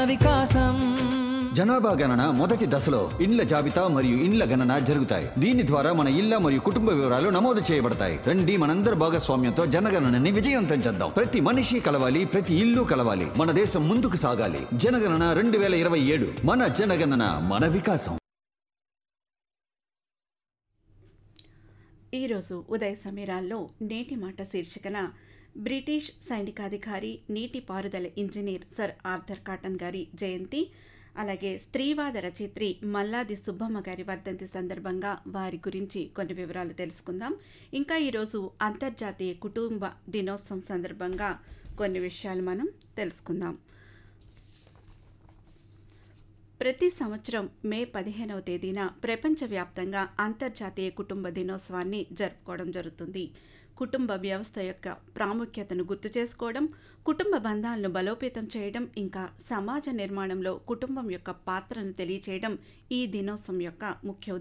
వికాసం జనాభా గణన మొదటి దశలో ఇండ్ల జాబితా మరియు ఇండ్ల గణన జరుగుతాయి దీని ద్వారా మన ఇళ్ల మరియు కుటుంబ వివరాలు నమోదు చేయబడతాయి రండి మనందరి భాగస్వామ్యంతో జనగణనని విజయవంతం చేద్దాం ప్రతి మనిషి కలవాలి ప్రతి ఇల్లు కలవాలి మన దేశం ముందుకు సాగాలి జనగణన రెండు వేల ఇరవై ఏడు మన జనగణన మన వికాసం ఈరోజు ఉదయ సమీరాల్లో నేటి మాట శీర్షికన బ్రిటిష్ సైనికాధికారి నీటిపారుదల ఇంజనీర్ సర్ ఆర్థర్ కాటన్ గారి జయంతి అలాగే స్త్రీవాద రచయిత్రి మల్లాది సుబ్బమ్మ గారి వర్ధంతి సందర్భంగా వారి గురించి కొన్ని వివరాలు తెలుసుకుందాం ఇంకా ఈరోజు అంతర్జాతీయ కుటుంబ దినోత్సవం సందర్భంగా కొన్ని విషయాలు మనం తెలుసుకుందాం ప్రతి సంవత్సరం మే పదిహేనవ తేదీన ప్రపంచవ్యాప్తంగా అంతర్జాతీయ కుటుంబ దినోత్సవాన్ని జరుపుకోవడం జరుగుతుంది కుటుంబ వ్యవస్థ యొక్క ప్రాముఖ్యతను గుర్తు చేసుకోవడం కుటుంబ బంధాలను బలోపేతం చేయడం ఇంకా సమాజ నిర్మాణంలో కుటుంబం యొక్క పాత్రను తెలియచేయడం ఈ దినోత్సవం యొక్క ముఖ్య